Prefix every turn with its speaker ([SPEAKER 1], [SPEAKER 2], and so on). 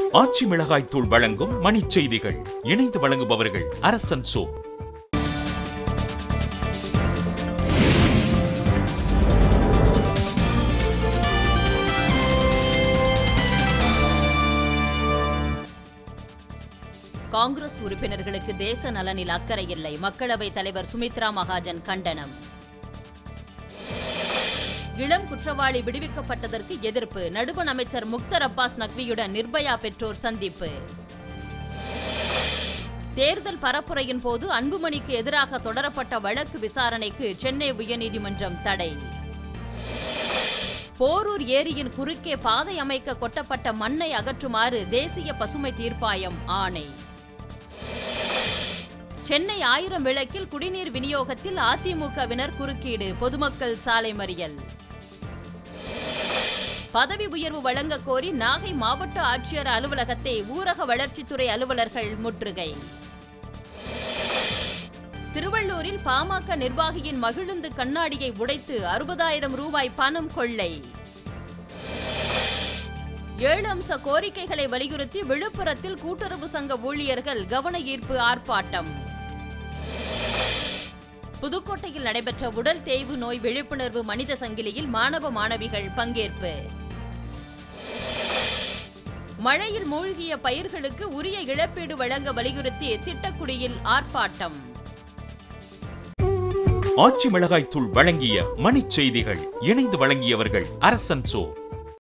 [SPEAKER 1] ஆச்சி மிளகாய் தூள் வழங்கும் மணிச் செய்திகள் இணைந்து வழங்குபவர்கள் அரசன் சோ
[SPEAKER 2] காங்கிரஸ் உறுப்பினர்களுக்கு தேச நலனில் அக்கறை இல்லை மக்களவைத் தலைவர் சுமித்ரா மகாஜன் கண்டனம் இளம் குற்றவாளி விடுவிக்கப்பட்டதற்கு எதிர்ப்பு நடுவண் அமைச்சர் முக்தர் அப்பாஸ் நக்வியுடன் நிர்பயா பெற்றோர் சந்திப்பு தேர்தல் பரப்புரையின் போது அன்புமணிக்கு எதிராக தொடரப்பட்ட வழக்கு விசாரணைக்கு சென்னை உயர்நீதிமன்றம் தடை போரூர் ஏரியின் குறுக்கே பாதை அமைக்க கொட்டப்பட்ட மண்ணை அகற்றுமாறு தேசிய பசுமை தீர்ப்பாயம் ஆணை சென்னை ஆயிரம் விளக்கில் குடிநீர் விநியோகத்தில் அதிமுகவினர் குறுக்கீடு பொதுமக்கள் சாலை மறியல் பதவி உயர்வு வழங்க கோரி நாகை மாவட்ட ஆட்சியர் அலுவலகத்தை ஊரக வளர்ச்சித்துறை அலுவலர்கள் முற்றுகை திருவள்ளூரில் பாமக நிர்வாகியின் மகிழுந்து கண்ணாடியை உடைத்து அறுபதாயிரம் ரூபாய் பணம் கொள்ளை ஏழு அம்ச கோரிக்கைகளை வலியுறுத்தி விழுப்புரத்தில் கூட்டுறவு சங்க ஊழியர்கள் கவன ஈர்ப்பு ஆர்ப்பாட்டம் புதுக்கோட்டையில் நடைபெற்ற உடல் தேய்வு நோய் விழிப்புணர்வு மனித சங்கிலியில் மாணவ மாணவிகள் பங்கேற்பு மழையில் மூழ்கிய பயிர்களுக்கு உரிய இழப்பீடு வழங்க வலியுறுத்தி திட்டக்குடியில் ஆர்ப்பாட்டம்
[SPEAKER 1] ஆச்சி மிளகாய் தூள் வழங்கிய மணிச் செய்திகள் இணைந்து வழங்கியவர்கள் அரசன் சோ